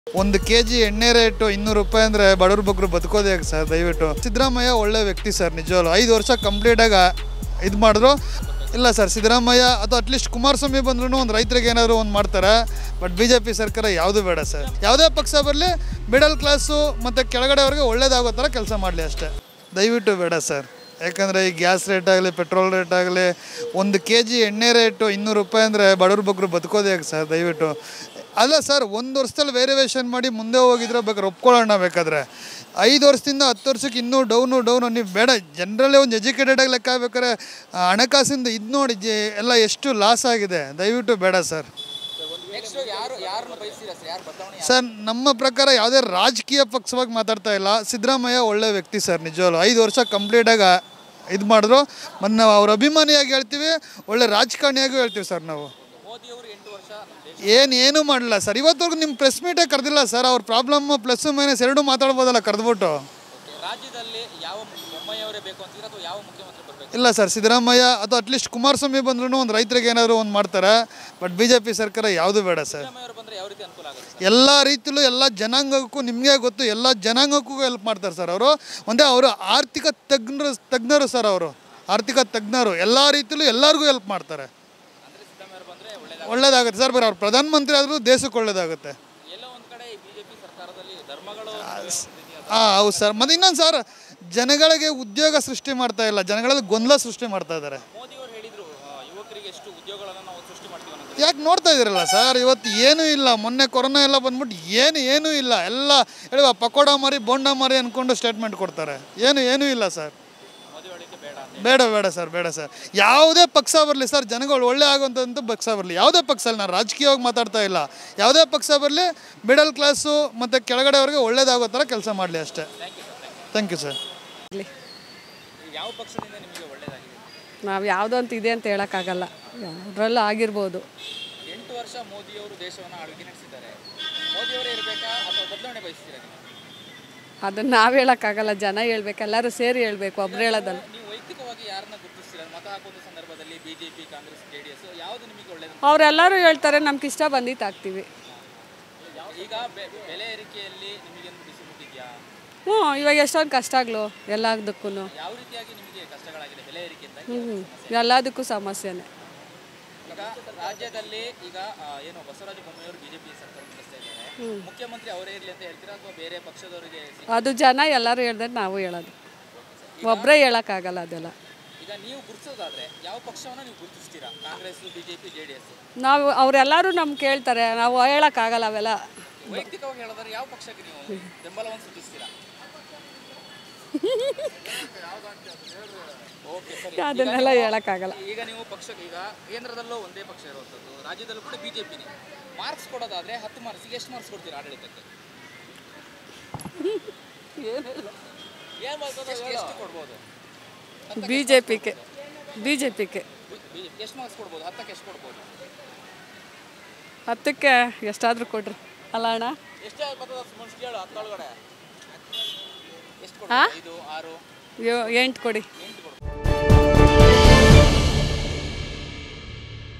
ಒಂದು K G ಎಣ್ಣೆ rate ಇನ್ನೂರು ರೂಪಾಯಿ ಅಂದರೆ ಬಡವ್ರ ಬಗ್ರು ಬದುಕೋದೇ ಹೇಗೆ ಸರ್ ದಯವಿಟ್ಟು ಸಿದ್ದರಾಮಯ್ಯ ಒಳ್ಳೆ ವ್ಯಕ್ತಿ ಸರ್ ನಿಜವಲ್ಲ ಐದು ವರ್ಷ ಕಂಪ್ಲೀಟಾಗ ಇದು ಮಾಡಿದ್ರು ಇಲ್ಲ ಸರ್ ಸಿದ್ದರಾಮಯ್ಯ ಅಥವಾ ಅಟ್ಲೀಸ್ಟ್ ಕುಮಾರಸ್ವಾಮಿ ಬಂದ್ರೂ ಒಂದು ರೈತರಿಗೆ ಏನಾದ್ರು ಒಂದು ಮಾಡ್ತಾರೆ ಬಟ್ ಬಿ ಜೆ ಪಿ ಸರ್ಕಾರ ಯಾವುದು ಬೇಡ ಸರ್ ಯಾವುದೇ ಪಕ್ಷ ಬರಲಿ ಮಿಡಲ್ ಕ್ಲಾಸು ಮತ್ತು ಕೆಳಗಡೆವರೆಗೆ ಒಳ್ಳೇದಾಗೋ ಥರ ಕೆಲಸ ಮಾಡಲಿ ಅಷ್ಟೇ ದಯವಿಟ್ಟು ಬೇಡ ಸರ್ ಯಾಕಂದರೆ ಈ ಗ್ಯಾಸ್ ರೇಟ್ ಆಗಲಿ ಪೆಟ್ರೋಲ್ ರೇಟ್ ಆಗಲಿ ಒಂದು ಕೆ ಜಿ ಎಣ್ಣೆ ರೇಟು ಇನ್ನೂರು ರೂಪಾಯಿ ಅಂದರೆ ಬಡವ್ರ ಬಗ್ರು ಬದುಕೋದೇ ಹೇಗೆ ಸರ್ ದಯವಿಟ್ಟು ಅಲ್ಲ ಸರ್ ಒಂದು ವರ್ಷದಲ್ಲಿ ವೇರಿಯೇಷನ್ ಮಾಡಿ ಮುಂದೆ ಹೋಗಿದ್ರೆ ಬೇಕಾದ್ರೆ ಒಪ್ಕೊಳ್ಳೋಣ ಬೇಕಾದ್ರೆ ಐದು ವರ್ಷದಿಂದ ಹತ್ತು ವರ್ಷಕ್ಕೆ ಇನ್ನೂ ಡೌನು ಡೌನು ನೀವು ಬೇಡ ಜನರಲ್ಲೇ ಒಂದು ಎಜುಕೇಟೆಡಾಗಿ ಲೆಕ್ಕ ಬೇಕಾದ್ರೆ ಆ, ಹಣಕಾಸಿಂದ ಇದು ನೋಡಿ ಜೆ- ಎಲ್ಲ ಎಷ್ಟು ಲಾಸ್ ಆಗಿದೆ ದಯವಿಟ್ಟು ಬೇಡ ಸರ್ ನೆಕ್ಸ್ಟ್ ಯಾರು ಯಾರನ್ನು ಬಯಸ್ತೀರಾ ಸರ್ ಯಾರು ಬದಲಾವಣೆ ಸರ್ ನಮ್ಮ ಪ್ರಕಾರ ಯಾವುದೇ ರಾಜಕೀಯ ಪಕ್ಷವಾಗಿ ಮಾತಾಡ್ತಾ ಇಲ್ಲ ಸಿದ್ದರಾಮಯ್ಯ ಒಳ್ಳೆ ವ್ಯಕ್ತಿ ಸರ್ ನಿಜವಲ್ಲ ಐದು ವರ್ಷ ಕಂಪ್ಲೀಟಾಗ ಇದು ಮಾಡಿದ್ರು ಮತ್ತು ನಾವು ಅವ್ರ ಅಭಿಮಾನಿಯಾಗಿ ಹೇಳ್ತೀವಿ ಒಳ್ಳೆ ರಾಜಕಾರಣಿಯಾಗೂ ಹೇಳ್ತೀವಿ ಸರ್ ನಾವು ಮೋದಿ ಅವರು ಎಂಟು ವರ್ಷ ನಮ್ಮ ದೇಶ ಏನು ಏನೂ ಮಾಡಲ್ಲ ಸರ್ ಇವತ್ತವರೆಗೂ ನಿಮ್ಮ ಪ್ರೆಸ್ ಮೀಟೇ ಕರೆದಿಲ್ಲ ಸರ್ ಅವ್ರ ಪ್ರಾಬ್ಲಮ್ ಪ್ಲಸ್ ಮೈನಸ್ ಎರಡೂ ಮಾತಾಡ್ಬೋದಲ್ಲ ಕರೆದ್ಬಿಟ್ಟು ಓಕೆ ರಾಜ್ಯದಲ್ಲಿ ಯಾವ ಬೊಮ್ಮಾಯಿಯವರೇ ಬೇಕು ಅಂತೀರಾ ಅಥವಾ ಯಾವ ಮುಖ್ಯಮಂತ್ರಿ ಬರಬೇಕು ಇಲ್ಲ ಸರ್ ಸಿದ್ದರಾಮಯ್ಯ ಅಥವಾ ಅಟ್ಲೀಸ್ಟ್ ಕುಮಾರಸ್ವಾಮಿ ಬಂದ್ರೂ ಒಂದು ರೈತರಿಗೆ ಏನಾದ್ರು ಒಂದು ಮಾಡ್ತಾರೆ ಬಟ್ ಬಿ ಜೆ ಪಿ ಸರ್ಕಾರ ಯಾವುದು ಬೇಡ ಸರ್ ಸಿದ್ದರಾಮಯ್ಯವರು ಬಂದರೆ ಯಾವ ರೀತಿ ಅನುಕೂಲ ಆಗುತ್ತೆ ಸರ್ ಎಲ್ಲ ರೀತಿಲೂ ಎಲ್ಲ ಜನಾಂಗಕ್ಕೂ ನಿಮಗೆ ಗೊತ್ತು ಎಲ್ಲ ಜನಾಂಗಕ್ಕೂ ಹೆಲ್ಪ್ ಮಾಡ್ತಾರೆ ಸರ್ ಅವರು ಒಂದೇ ಅವರು ಆರ್ಥಿಕ ತಜ್ಞರು ತಜ್ಞರು ಸರ್ ಅವರು ಆರ್ಥಿಕ ತಜ್ಞರು ಎಲ್ಲ ರೀತಿಲೂ ಎಲ್ಲರಿಗೂ ಹೆಲ್ಪ್ ಮಾಡ್ತಾರೆ ಅಂದರೆ ಸಿದ್ದರಾಮಯ್ಯವರು ಬಂದರೆ ಒಳ್ಳೆಯದಾಗ ಒಳ್ಳೇದಾಗುತ್ತೆ ಸರ್ ಬರೀ ಅವ್ರು ಪ್ರಧಾನಮಂತ್ರಿ ಆದರೂ ದೇಶಕ್ಕೆ ಒಳ್ಳೇದಾಗುತ್ತೆ ಎಲ್ಲೋ ಒಂದು ಕಡೆ ಬಿ ಜೆ ಪಿ ಸರ್ಕಾರದಲ್ಲಿ ಧರ್ಮಗಳು ಹಾಂ ಹೌದು ಸರ್ ಮತ್ತು ಇನ್ನೊಂದು ಸರ್ ಜನಗಳಿಗೆ ಉದ್ಯೋಗ ಸೃಷ್ಟಿ ಮಾಡ್ತಾ ಇಲ್ಲ ಜನಗಳಲ್ಲಿ ಗೊಂದಲ ಸೃಷ್ಟಿ ಮಾಡ್ತಾ ಇದ್ದಾರೆ ಮೋದಿ ಅವರು ಹೇಳಿದರು ಯುವಕರಿಗೆ ಎಷ್ಟು ಉದ್ಯೋಗಗಳನ್ನು ನಾವು ಸೃಷ್ಟಿ ಮಾಡ್ತೀವಿ ಅನ್ನೋದು ಯಾಕೆ ನೋಡ್ತಾ ಇದ್ದೀರಲ್ಲ ಸರ್ ಇವತ್ತು ಏನೂ ಇಲ್ಲ ಮೊನ್ನೆ ಕೊರೋನಾ ಎಲ್ಲ ಬಂದ್ಬಿಟ್ಟು ಏನು ಏನೂ ಇಲ್ಲ ಎಲ್ಲ ಹೇಳುವ ಪಕೋಡ ಮಾರಿ ಬೋಂಡ ಮಾರಿ ಅಂದ್ಕೊಂಡು ಸ್ಟೇಟ್ಮೆಂಟ್ ಕೊಡ್ತಾರೆ ಏನು ಏನೂ ಇಲ್ಲ ಸರ್ ಮೋದಿ ಹೇಳಿಕೆ ಬೇಡ ಅಂತ ಬೇಡ ಬೇಡ ಸರ್ ಬೇಡ ಸರ್ ಯಾವುದೇ ಪಕ್ಷ ಬರಲಿ ಸರ್ ಜನಗಳು ಒಳ್ಳೆ ಆಗುವಂಥದ್ದು ಪಕ್ಷ ಬರಲಿ ಯಾವುದೇ ಪಕ್ಷ ಅಲ್ಲ ನಾನು ರಾಜಕೀಯವಾಗಿ ಮಾತಾಡ್ತಾ ಇಲ್ಲ ಯಾವುದೇ ಪಕ್ಷ ಬರಲಿ ಮಿಡಲ್ ಕ್ಲಾಸು ಮತ್ತು ಕೆಳಗಡೆವರೆಗೆ ಒಳ್ಳೇದಾಗೋ ಥರ ಕೆಲಸ ಮಾಡಲಿ ಅಷ್ಟೇ thank you sir thank thank you sir ಇಲ್ಲಿ ಯು ಯಾವ ಪಕ್ಷದಿಂದ ನಿಮಗೆ ಒಳ್ಳೆಯದಾಗಿದೆ ನಾವು ಯಾವುದೋ ಅಂತ ಇದೆ ಅಂತ ಹೇಳೋಕ್ಕಾಗಲ್ಲ ಅದರಲ್ಲೂ ಆಗಿರ್ಬೋದು ಎಂಟು ವರ್ಷ ಮೋದಿಯವರು ದೇಶವನ್ನು ಆಳ್ವಿಕೆ ನಡೆಸಿದ್ದಾರೆ ಮೋದಿಯವರೇ ಇರಬೇಕಾ ಅಥವಾ ಬದಲಾವಣೆ ಬಯಸ್ತೀರಾ ನೀವು ಅದನ್ನು ನಾವು ಹೇಳೋಕ್ಕಾಗಲ್ಲ ಜನ ಹೇಳ್ಬೇಕು ಎಲ್ಲರೂ ಸೇರಿ ಹೇಳ್ಬೇಕು ಒಬ್ರು ಹೇಳೋದಲ್ಲ ನೀವು ವೈಯಕ್ತಿಕವಾಗಿ ಯಾರನ್ನ ಗುರುತಿಸ್ತೀರಾ ಮತ ಹಾಕುವ ಸಂದರ್ಭದಲ್ಲಿ BJP Congress J D S ಯಾವುದು ನಿಮಗೆ ಒಳ್ಳೆಯದು ಅವರೆಲ್ಲರೂ ಹೇಳ್ತಾರೆ ನಮ್ಗೆ ಇಷ್ಟ ಬಂದಿತ್ತು ಹಾಕ್ತೀವಿ ಈಗ ಬೆ- ಬೆಲೆ ಏರಿಕೆಯಲ್ಲಿ ನಿಮಗೇನು ಬಿಸಿ ಮುಟ್ಟಿದ್ಯಾ ಹ್ಞೂ ಇವಾಗ ಎಷ್ಟೊಂದು ಕಷ್ಟ ಆಗ್ಲು ಎಲ್ಲದಕ್ಕೂ ಯಾವ ರೀತಿಯಾಗಿ ನಿಮಗೆ ಕಷ್ಟಗಳಾಗಿದೆ ಬೆಲೆ ಏರಿಕೆಯಿಂದ ಹ್ಞೂ ಎಲ್ಲದಕ್ಕೂ ಸಮಸ್ಯೆನೇ ಈಗ ರಾಜ್ಯದಲ್ಲಿ ಈಗ ಆ, ಏನು ಬಸವರಾಜ ಬೊಮ್ಮಾಯಿಯವರು ಬಿಜೆಪಿ ಸರ್ಕಾರ ನಡೆಸ್ತಾ ಇದ್ದಾರೆ ಮುಖ್ಯಮಂತ್ರಿ ಅವರೇ ಇರಲಿ ಅಂತ ಹೇಳ್ತೀರಾ ಅಥವಾ ಬೇರೆ ಪಕ್ಷದವರಿಗೆ ಸಿ- ಅದು ಜನ ಎಲ್ಲರೂ ಹೇಳ್ದಂಗೆ ನಾವು ಹೇಳೋದು ಒಬ್ಬರೇ ಹೇಳೋಕ್ಕಾಗಲ್ಲ ಅದೆಲ್ಲ ಈಗ ನೀವು ಗುರುತಿಸೋದಾದ್ರೆ ಯಾವ ಪಕ್ಷವನ್ನ ನೀವು ಗುರುತಿಸ್ತೀರಾ Congress BJP J D S ನಾವು ಅವರೆಲ್ಲರೂ ನಮ್ಗೆ ಕೇಳ್ತಾರೆ ನಾವು ಹೇಳೋಕ್ಕಾಗಲ್ಲ ಅವೆಲ್ಲ ವೈಯಕ್ತಿಕವಾಗಿ ಹೇಳೋದಾದ್ರೆ ಯಾವ ಪಕ್ಷಕ್ಕೆ ನೀವು ಬೆಂಬಲವನ್ನು ಸೂಚಿಸ್ತೀರಾ ಓಕೆ ಸರಿ ಅದನ್ನೆಲ್ಲ ಹೇಳೋಕ್ಕಾಗಲ್ಲ ಈಗ ನೀವು ಪಕ್ಷಕ್ಕೆ ಈಗ ಕೇಂದ್ರದಲ್ಲೂ ಒಂದೇ ಪಕ್ಷ ಇರುವಂಥದ್ದು ರಾಜ್ಯದಲ್ಲೂ ಕೂಡ ಬಿಜೆಪಿನೇ ಮಾರ್ಕ್ಸ್ ಕೊಡೋದಾದ್ರೆ ಹತ್ತು ಮಾರ್ಕ್ಸ್ಗೆ ಎಷ್ಟು ಮಾರ್ಕ್ಸ್ ಕೊಡ್ತೀರಾ ಆಡಳಿತಕ್ಕೆ ಏನು ಮಾಡ್ಬೋದು ಎಷ್ಟು ಕೊಡ್ಬೋದು ಬಿ ಜೆ ಪಿಗೆ ಬಿ ಜೆ ಪಿಗೆ ಬಿಜೆಪಿ ಎಷ್ಟು ಮಾರ್ಕ್ಸ್ ಕೊಡ್ಬೋದು ಹತ್ತಕ್ಕೆ ಎಷ್ಟು ಕೊಡ್ಬೋದು ಹತ್ತಕ್ಕೆ ಎಷ್ಟಾದರೂ ಕೊಡ್ರಿ ಅಲ್ಲ ಅಣ್ಣ ಎಷ್ಟು ಬರ್ತದ ಮನುಷ್ಯ ಹೇಳು ಹತ್ತೊಳಗಡೆ ಎಷ್ಟು ಹಾ? ಕೊಡ್ಬೋದು ಐದು ಆರು ಯೋ- ಎಂಟು ಕೊಡಿ ಎಂಟು ಕೊಡ್ಬೋದು